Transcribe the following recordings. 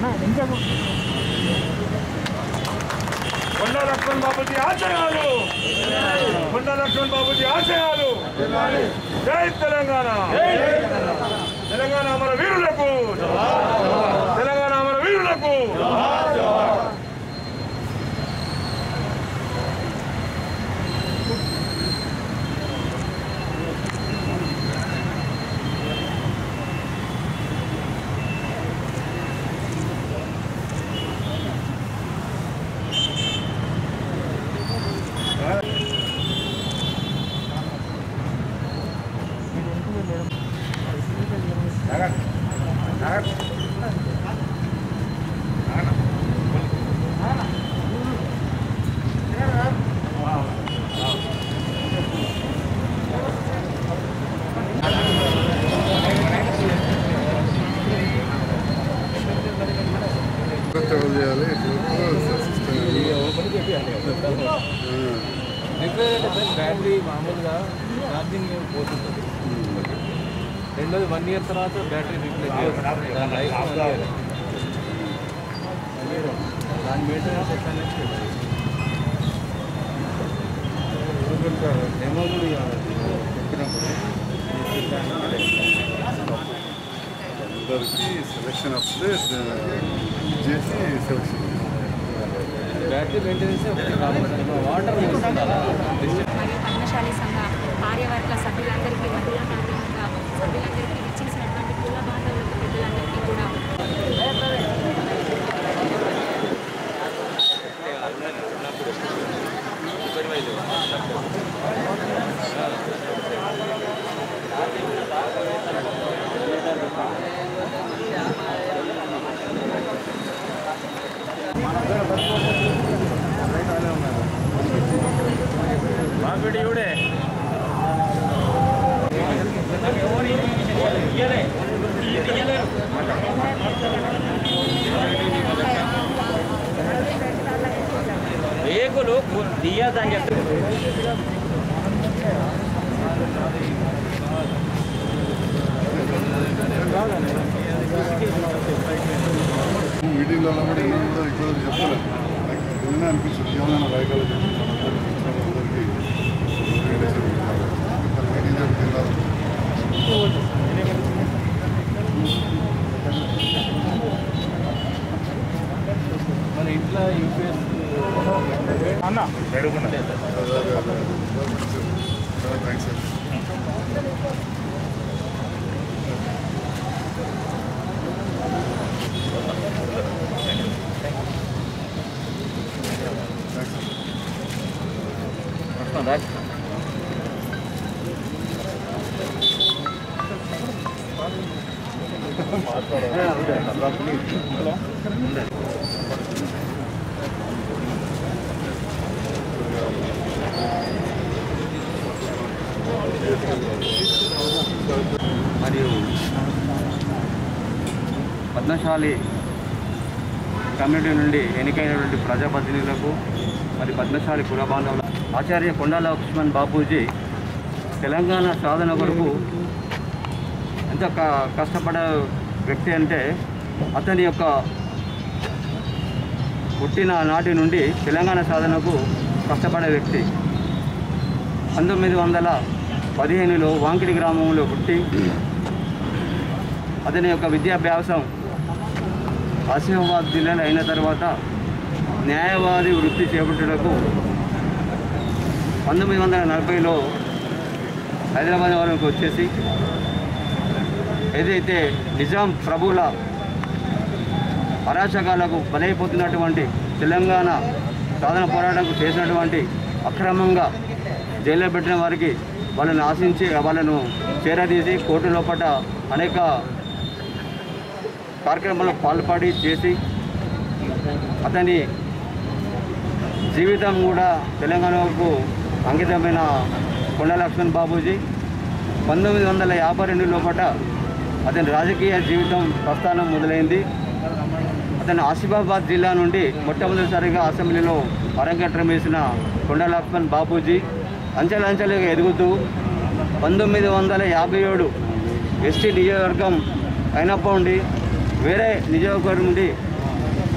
కొండ లక్ష్మణ్ బాబుజీ ఆశయాలు కొండ లక్ష్మణ్ బాబుజీ ఆశయాలు జై తెలంగాణ తెలంగాణ అమర వీరులకు తెలంగాణ అమర వీరులకు కొత్తగా చేయాలి బ్యాటరీ మామూలుగా ఛార్జింగ్ పోతుంటుంది రెండోది వన్ ఇయర్ తర్వాత బ్యాటరీ రీప్లేస్ చేయాలి దాని లైఫ్ వన్ ఇయర్ దాని మెయింటెనెన్స్ ఎట్లా డెమో కూడా ఇవ్వాలి. అందరికి సెలక్షన్ అప్పుడే చేసి సెలక్షన్ బ్యాటరీ మెయింటెనెన్స్ ఒకటి కాబట్టి వాటర్ మరియు పద్మశాలి సంఘ కార్యవర్గ సభ్యులందరికీ మహిళా కార్యవర్గ సభ్యులందరికీ ఇచ్చేసినటువంటి కుల బాంధవులకు పెద్దలందరికీ కూడా రేకులు తీయదని చెప్పి మీటింగ్లలో కూడా ఎన్నో కూడా ఇక్కడ చెప్తారు నాకు ఏమైనా అనిపిస్తుంది ఏమైనా రైతులు అందరికీ మీటింగ్ జరుగుతున్నారు మన ఇంట్లో యూపీఎస్ అన్న అడుగుతున్నా థ్యాంక్స్ సార్ మరియు పద్మశాలి కమ్యూనిటీ నుండి ఎన్నికైనటువంటి ప్రజాప్రతినిధులకు మరి పద్మశాలి కుల బాంధవుల ఆచార్య కొండా లక్ష్మణ్ బాపూజీ తెలంగాణ సాధన కొరకు ఎంత క- కష్టపడే వ్యక్తి అంటే అతని యొక్క పుట్టిన నాటి నుండి తెలంగాణ సాధనకు కష్టపడే వ్యక్తి పంతొమ్మిది వందల పదిహేనులో వాంకిడి గ్రామంలో పుట్టి అతని యొక్క విద్యాభ్యాసం ఆసిఫాబాద్ జిల్లాలో అయిన తర్వాత న్యాయవాది వృత్తి చేపట్టుటకు పంతొమ్మిది వందల నలభైలో హైదరాబాద్ వరకు వచ్చేసి ఏదైతే నిజాం ప్రభువుల అరాచకాలకు బలైపోతున్నటువంటి తెలంగాణ సాధన పోరాటకు చేసినటువంటి అక్రమంగా జైల్లో పెట్టిన వారికి వాళ్ళని ఆశించి వాళ్ళను చేరదీసి కోర్టు లోపల అనేక కార్యక్రమాలకు పాల్పడి చేసి అతని జీవితం కూడా తెలంగాణకు అంకితమైన కొండ లక్ష్మణ్ బాబూజీ పంతొమ్మిది వందల యాభై రెండు లోపల అతని రాజకీయ జీవితం ప్రస్థానం మొదలైంది అతను ఆసిఫాబాద్ జిల్లా నుండి మొట్టమొదటిసారిగా అసెంబ్లీలో అరంగేట్రం వేసిన కొండ లక్ష్మణ్ బాపూజీ అంచెలంచెలుగా ఎదుగుతూ పంతొమ్మిది వందల యాభై ఏడు ఎస్టీ నియోజకవర్గం అయినప్పటి నుండి వేరే నియోజకవర్గం నుండి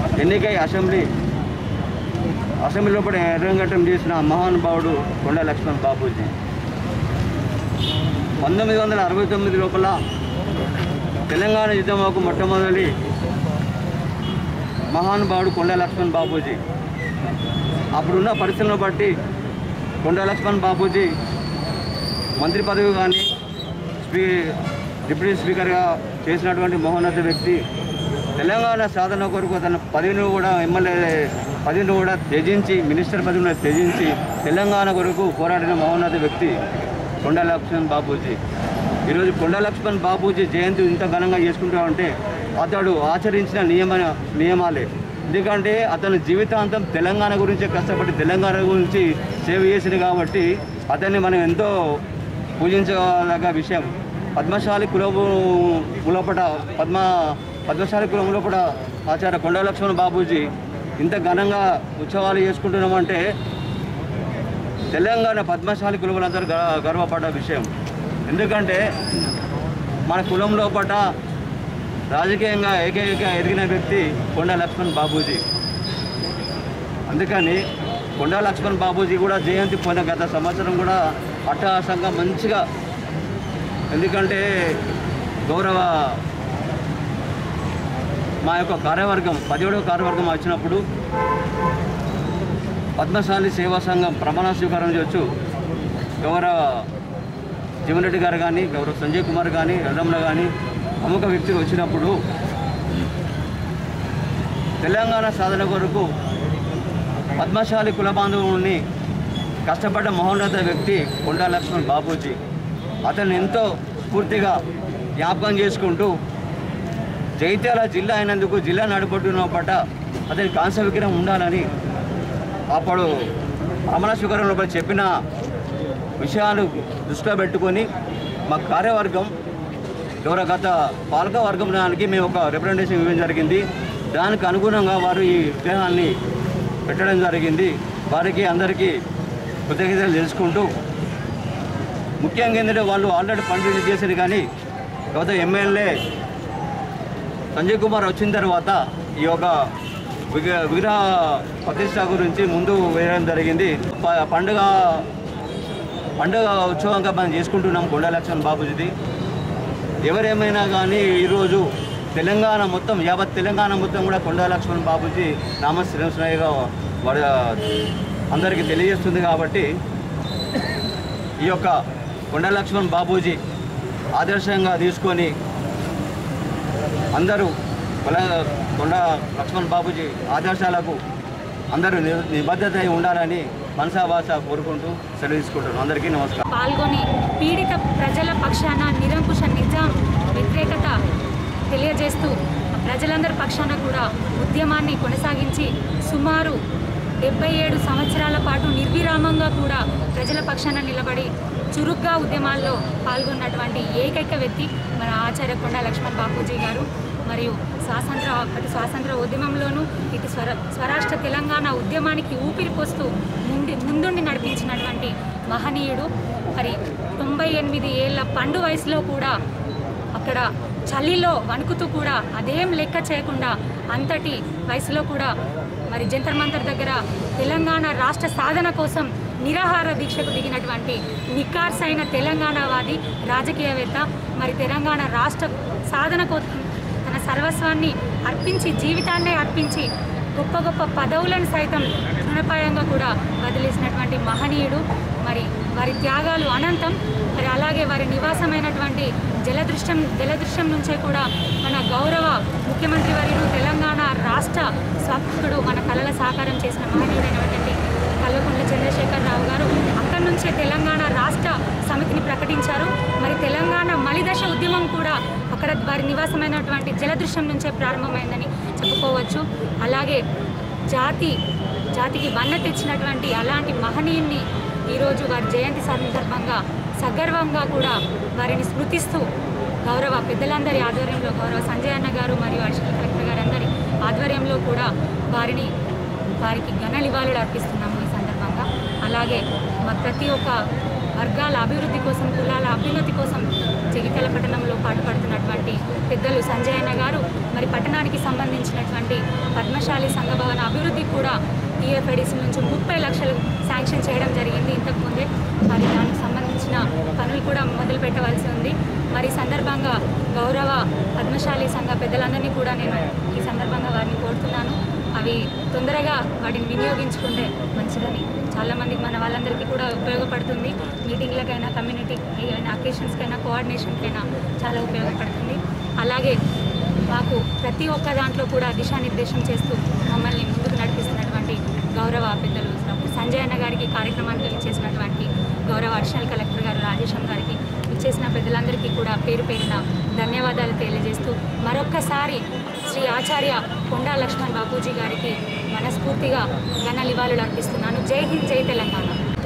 ఎన్నికై అసెంబ్లీ అసెంబ్లీ లోపల ఎర్రంగట్టం చేసిన మహానుభావుడు కొండ లక్ష్మణ్ బాబూజీ పంతొమ్మిది వందల అరవై తొమ్మిది లోపల తెలంగాణ యుద్ధంకు మొట్టమొదటి మహానుభావుడు కొండ లక్ష్మణ్ బాబూజీ అప్పుడున్న పరిస్థితులను బట్టి కొండ లక్ష్మణ్ బాబూజీ మంత్రి పదవి కానీ స్పీ డిప్యూటీ స్పీకర్గా చేసినటువంటి మహోన్నత వ్యక్తి తెలంగాణ సాధన కొరకు తన పదవిని కూడా ఎమ్మెల్యే పదవిని కూడా త్యజించి మినిస్టర్ పదవిని త్యజించి తెలంగాణ కొరకు పోరాడిన మహోన్నత వ్యక్తి కొండ లక్ష్మణ్ బాబూజీ ఈరోజు కొండ లక్ష్మణ్ బాబూజీ జయంతి ఇంత ఘనంగా చేసుకుంటామంటే అతడు ఆచరించిన నియమ నియమాలే ఎందుకంటే అతని జీవితాంతం తెలంగాణ గురించే కష్టపడి తెలంగాణ గురించి సేవ చేసింది కాబట్టి అతన్ని మనం ఎంతో పూజించదగ్గ విషయం పద్మశాలి కులము లోపల పద్మ పద్మశాలి కులం లోపల ఆచార్య కొండ లక్ష్మణ్ బాబూజీ ఇంత ఘనంగా ఉత్సవాలు చేసుకుంటున్నామంటే తెలంగాణ పద్మశాలి కులములందరూ గ- గర్వపడ్డ విషయం ఎందుకంటే మన కులం లోపల రాజకీయంగా ఏకైక ఎదిగిన వ్యక్తి కొండ లక్ష్మణ్ బాబూజీ అందుకని కొండ లక్ష్మణ్ బాబూజీ కూడా జయంతి పోయిన గత సంవత్సరం కూడా అట్టహాసంగా మంచిగా ఎందుకంటే గౌరవ మా యొక్క కార్యవర్గం పదిహేడవ కార్యవర్గం వచ్చినప్పుడు పద్మశాలి సేవా సంఘం ప్రమాణ స్వీకారం చేయొచ్చు గౌరవ జీవన్ రెడ్డి గారు కానీ గౌరవ సంజయ్ కుమార్ కానీ ఎల్లమ్మ కానీ ప్రముఖ వ్యక్తులు వచ్చినప్పుడు తెలంగాణ సాధన కొరకు పద్మశాలి కుల బాంధవుని కష్టపడ్డ మహోన్నత వ్యక్తి కొండా లక్ష్మణ్ బాబూజీ అతన్ని ఎంతో స్ఫూర్తిగా జ్ఞాపకం చేసుకుంటూ జైత్యాల జిల్లా అయినందుకు జిల్లా నడుపడుతున్న పట్ట అతని కాంస్య విగ్రహం ఉండాలని అప్పుడు రమణ స్వీకారం లోపల చెప్పిన విషయాలు దృష్టిలో పెట్టుకొని మా కార్యవర్గం గౌరవ గత పాలక వర్గం దానికి మేము ఒక రిప్రజెంటేషన్ ఇవ్వడం జరిగింది దానికి అనుగుణంగా వారు ఈ విగ్రహాన్ని పెట్టడం జరిగింది వారికి అందరికీ కృతజ్ఞతలు తెలుసుకుంటూ ముఖ్యంగా ఏంటంటే వాళ్ళు ఆల్రెడీ ఫండ్ చేశారు కానీ గత ఎమ్మెల్యే సంజయ్ కుమార్ వచ్చిన తర్వాత ఈ యొక్క విగ్ర విగ్రహ ప్రతిష్ట గురించి ముందు వేయడం జరిగింది ప- పండుగ పండుగ ఉత్సవంగా మనం చేసుకుంటున్నాం కొండ లక్ష్మణ్ బాబుజీది ఎవరేమైనా కానీ ఈరోజు తెలంగాణ మొత్తం యావత్ తెలంగాణ మొత్తం కూడా కొండా లక్ష్మణ్ బాబుజీ నామశ్రీగా వాడు అందరికీ తెలియజేస్తుంది కాబట్టి ఈ యొక్క కొండ లక్ష్మణ్ బాబూజీ ఆదర్శంగా తీసుకొని అందరూ కొల కొండ లక్ష్మణ్ బాబూజీ ఆదర్శాలకు అందరూ ని- నిబద్ధత అయి ఉండాలని మనసా భాష కోరుకుంటూ సెలవు తీసుకుంటున్నాను అందరికీ నమస్కారం పాల్గొని పీడిత ప్రజల పక్షాన నిరంకుశ నిజాం వ్యతిరేకత తెలియజేస్తూ ప్రజలందరి పక్షాన కూడా ఉద్యమాన్ని కొనసాగించి సుమారు డెబ్బై ఏడు సంవత్సరాల పాటు నిర్విరామంగా కూడా ప్రజల పక్షాన నిలబడి చురుగ్గా ఉద్యమాల్లో పాల్గొన్నటువంటి ఏకైక వ్యక్తి మన ఆచార్య కొండ లక్ష్మణ్ బాపూజీ గారు మరియు స్వాతంత్ర అటు స్వాతంత్ర ఉద్యమంలోనూ ఇటు స్వర స్వరాష్ట్ర తెలంగాణ ఉద్యమానికి ఊపిరి పోస్తూ ముందు ముందుండి నడిపించినటువంటి మహనీయుడు మరి తొంభై ఎనిమిది ఏళ్ళ పండు వయసులో కూడా అక్కడ చలిలో వణుకుతూ కూడా అదేం లెక్క చేయకుండా అంతటి వయసులో కూడా మరి జంతర్ మంతర్ దగ్గర తెలంగాణ రాష్ట్ర సాధన కోసం నిరాహార దీక్షకు దిగినటువంటి నికార్సైన తెలంగాణవాది రాజకీయవేత్త మరి తెలంగాణ రాష్ట్ర సాధన కోసం తన సర్వస్వాన్ని అర్పించి జీవితాన్నే అర్పించి గొప్ప గొప్ప పదవులను సైతం తృణపాయంగా కూడా వదిలేసినటువంటి మహనీయుడు మరి వారి త్యాగాలు అనంతం మరి అలాగే వారి నివాసమైనటువంటి జలదృశ్యం జలదృశ్యం నుంచే కూడా మన గౌరవ ముఖ్యమంత్రి వర్యులు తెలంగాణ రాష్ట్ర స్వార్థకుడు మన కళల సాకారం చేసిన మహనీయుడైనటువంటి కల్వకుంట్ల చంద్రశేఖర్ రావు గారు అక్కడి నుంచే తెలంగాణ రాష్ట్ర సమితిని ప్రకటించారు మరి తెలంగాణ మలిదశ ఉద్యమం కూడా అక్కడ వారి నివాసమైనటువంటి జలదృశ్యం నుంచే ప్రారంభమైందని చెప్పుకోవచ్చు అలాగే జాతి జాతికి వన్న తెచ్చినటువంటి అలాంటి మహనీయుల్ని ఈరోజు వారి జయంతి సందర్భంగా సగర్వంగా కూడా వారిని స్మృతిస్తూ గౌరవ పెద్దలందరి ఆధ్వర్యంలో గౌరవ సంజయ్ అన్న గారు మరియు అడిషనల్ కలెక్టర్ గారు అందరి ఆధ్వర్యంలో కూడా వారిని వారికి ఘన నివాళులు అర్పిస్తున్నాము ఈ సందర్భంగా అలాగే మా ప్రతి ఒక్క వర్గాల అభివృద్ధి కోసం కులాల అభ్యున్నతి కోసం జగిత్యాల పట్టణంలో పాటుపడుతున్నటువంటి పెద్దలు సంజయ్ అన్న గారు మరి మరి పట్టణానికి సంబంధించినటువంటి పద్మశాలి సంఘ భవన అభివృద్ధి కూడా టీఎఫ్ఐడిసి నుంచి ముప్పై లక్షలు శాంక్షన్ చేయడం జరిగింది ఇంతకుముందే మరి దానికి సంబంధించిన పనులు కూడా మొదలు పెట్టవలసి ఉంది మరి ఈ సందర్భంగా గౌరవ పద్మశాలి సంఘ పెద్దలందరినీ కూడా నేను ఈ సందర్భంగా వారిని కోరుతున్నాను అవి తొందరగా వాటిని వినియోగించుకుంటే మంచిదని చాలామందికి మన వాళ్ళందరికీ కూడా ఉపయోగపడుతుంది మీటింగ్లకైనా కమ్యూనిటీ ఏమైనా అకేషన్స్కైనా కోఆర్డినేషన్కైనా చాలా ఉపయోగపడుతుంది అలాగే మాకు ప్రతి ఒక్క దాంట్లో కూడా దిశానిర్దేశం చేస్తూ మమ్మల్ని ముందుకు నడిపిస్తున్నటువంటి గౌరవ పెద్దలు డాక్టర్ సంజయ్ అన్న గారికి ఈ కార్యక్రమానికి ఇచ్చేసినటువంటి గౌరవ అడిషనల్ కలెక్టర్ గారు రాజేశం గారికి ఇచ్చేసిన పెద్దలందరికీ కూడా పేరు పేరున ధన్యవాదాలు తెలియజేస్తూ మరొక్కసారి శ్రీ ఆచార్య కొండా లక్ష్మణ్ బాపూజీ గారికి మనస్ఫూర్తిగా ఘన నివాళులు అర్పిస్తున్నాను జై హింద్ జై తెలంగాణ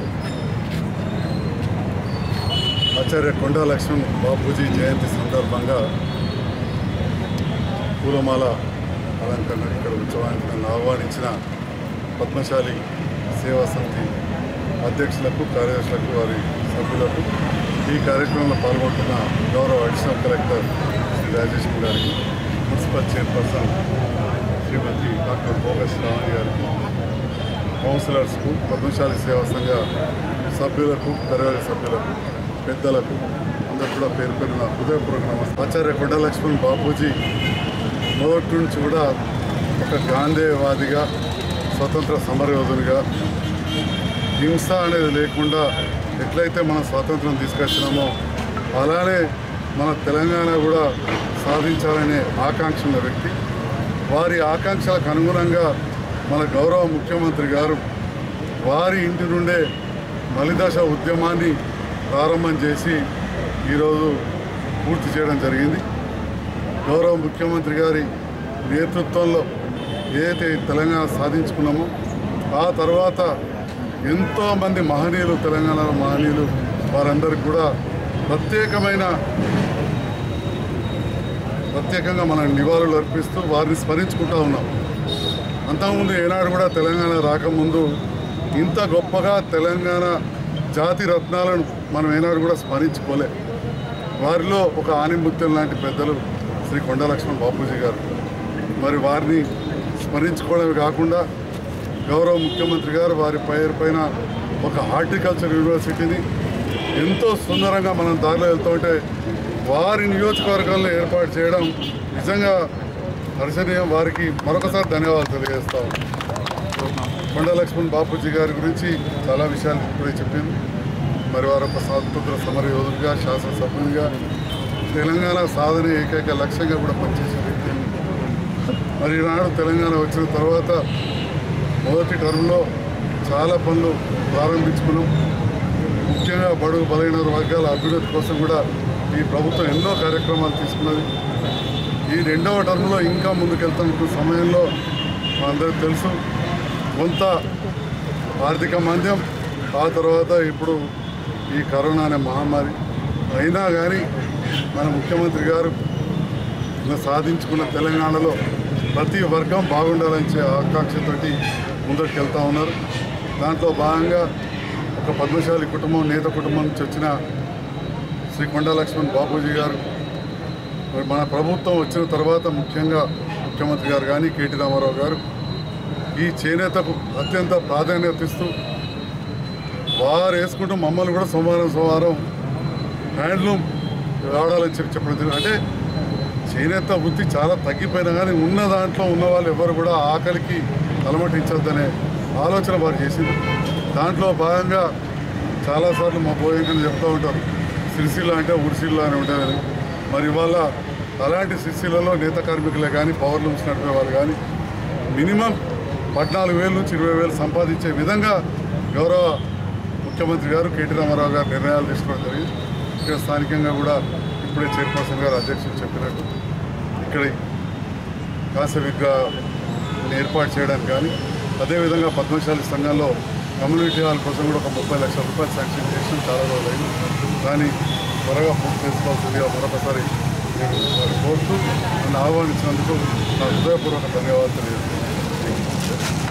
ఆచార్య కొండా లక్ష్మణ్ బాపూజీ జయంతి సందర్భంగా పూలమాల అలంకరణ ఇక్కడ ఉత్సవానికి నన్ను ఆహ్వానించిన పద్మశాలి సేవా సమితి అధ్యక్షులకు కార్యదర్శులకు వారి సభ్యులకు ఈ కార్యక్రమంలో పాల్గొంటున్న గౌరవ అడిషనల్ కలెక్టర్ శ్రీ రాజేష్ గారికి మున్సిపల్ చైర్పర్సన్ శ్రీమతి డాక్టర్ భోగ శ్రావణి గారికి కౌన్సిలర్స్కు పద్మశాలి సేవా సంఘ సభ్యులకు కార్యవర్గ సభ్యులకు పెద్దలకు అందరూ కూడా పేరు పేరున హృదయపూర్వక నమస్తే ఆచార్య కొండ లక్ష్మణ్ బాపూజీ మొదటి నుంచి కూడా ఒక గాంధేయవాదిగా స్వతంత్ర సమరయోధునిగా హింస అనేది లేకుండా ఎట్లయితే మనం స్వాతంత్రం తీసుకొచ్చినామో అలానే మన తెలంగాణ కూడా సాధించాలనే ఆకాంక్ష ఉన్న వ్యక్తి వారి ఆకాంక్షలకు అనుగుణంగా మన గౌరవ ముఖ్యమంత్రి గారు వారి ఇంటి నుండే మలిదశ ఉద్యమాన్ని ప్రారంభం చేసి ఈరోజు పూర్తి చేయడం జరిగింది గౌరవ ముఖ్యమంత్రి గారి నేతృత్వంలో ఏదైతే తెలంగాణ సాధించుకున్నామో ఆ తర్వాత ఎంతోమంది మహనీయులు తెలంగాణలో మహనీయులు వారందరికీ కూడా ప్రత్యేకమైన ప్రత్యేకంగా మనం నివాళులు అర్పిస్తూ వారిని స్మరించుకుంటా ఉన్నాం అంతకుముందు ఏనాడు కూడా తెలంగాణ రాకముందు ఇంత గొప్పగా తెలంగాణ జాతి రత్నాలను మనం ఏనాడు కూడా స్మరించుకోలే వారిలో ఒక ఆనిముత్యం లాంటి పెద్దలు శ్రీ కొండ లక్ష్మణ్ బాపూజీ గారు మరి వారిని స్మరించుకోవడమే కాకుండా గౌరవ ముఖ్యమంత్రి గారు వారి పేరు పైన ఒక హార్టికల్చర్ యూనివర్సిటీని ఎంతో సుందరంగా మనం దారిలో వెళ్తుంటే వారి నియోజకవర్గంలో ఏర్పాటు చేయడం నిజంగా హర్షణీయం వారికి మరొకసారి ధన్యవాదాలు తెలియజేస్తాం కొండ లక్ష్మణ్ బాపూజీ గారి గురించి చాలా విషయాలు ఇప్పుడే చెప్పింది మరి వారు ఒక స్వాతంత్ర సమర యోధుడిగా శాసనసభ్యునిగా తెలంగాణ సాధన ఏకైక లక్ష్యంగా కూడా పనిచేసే వ్యక్తి మరి ఈనాడు తెలంగాణ వచ్చిన తర్వాత మొదటి టర్మ్లో చాలా పనులు ప్రారంభించుకున్నాం ముఖ్యంగా బడుగు బలైన వర్గాల అభివృద్ధి కోసం కూడా ఈ ప్రభుత్వం ఎన్నో కార్యక్రమాలు తీసుకున్నది ఈ రెండవ టర్మ్లో ఇంకా ముందుకెళ్తున్న సమయంలో మనందరికీ తెలుసు కొంత ఆర్థిక మాంద్యం ఆ తర్వాత ఇప్పుడు ఈ కరోనా అనే మహమ్మారి అయినా కానీ మన ముఖ్యమంత్రి గారు ఇలా సాధించుకున్న తెలంగాణలో ప్రతి వర్గం బాగుండాలని చే ఆకాంక్షతోటి ముందరికి వెళ్తూ ఉన్నారు దాంట్లో భాగంగా ఒక పద్మశాలి కుటుంబం నేత కుటుంబం నుంచి వచ్చిన శ్రీ కొండా లక్ష్మణ్ బాపూజీ గారు మరి మన ప్రభుత్వం వచ్చిన తర్వాత ముఖ్యంగా ముఖ్యమంత్రి గారు కానీ కేటీ రామారావు గారు ఈ చేనేతకు అత్యంత ప్రాధాన్యత ఇస్తూ వారు వేసుకుంటూ మమ్మల్ని కూడా సోమవారం సోమవారం హ్యాండ్లూమ్ వాడాలని చెప్పి చెప్పడం జరిగింది అంటే చేనేత వృత్తి చాలా తగ్గిపోయినా కానీ ఉన్న దాంట్లో ఉన్న వాళ్ళు ఎవరు కూడా ఆకలికి అలమటించొద్దనే ఆలోచన వారు చేసింది దాంట్లో భాగంగా చాలాసార్లు మా పోయేకని చెప్తూ ఉంటారు సిరిసిల్ల అంటే ఉరిసిల్ల అని ఉంటుంది మరి ఇవాళ అలాంటి సిరిసిల్లలో నేత కార్మికులే కానీ పవర్ లూమ్స్ నడిపే వాళ్ళు కానీ మినిమం పద్నాలుగు వేల నుంచి ఇరవై వేలు సంపాదించే విధంగా గౌరవ ముఖ్యమంత్రి గారు కేటీ రామారావు గారు నిర్ణయాలు తీసుకోవడం జరిగింది ఇక్కడ స్థానికంగా కూడా ఇప్పుడే చైర్పర్సన్ గారు అధ్యక్షులు చెప్పినట్టు ఇక్కడ కాస్య విగ్రహాన్ని ఏర్పాటు చేయడానికి కానీ అదేవిధంగా పద్మశాలి సంఘంలో కమ్యూనిటీ హాల్ కోసం కూడా ఒక ముప్పై లక్షల రూపాయలు శాంక్షన్ చేసిన చాలా రోజులు అయింది దాన్ని త్వరగా పూర్తి చేసుకోవాల్సిందిగా మరొకసారి నేను వారిని కోరుతూ నన్ను ఆహ్వానించినందుకు నా హృదయపూర్వక ధన్యవాదాలు తెలియజేస్తున్నాను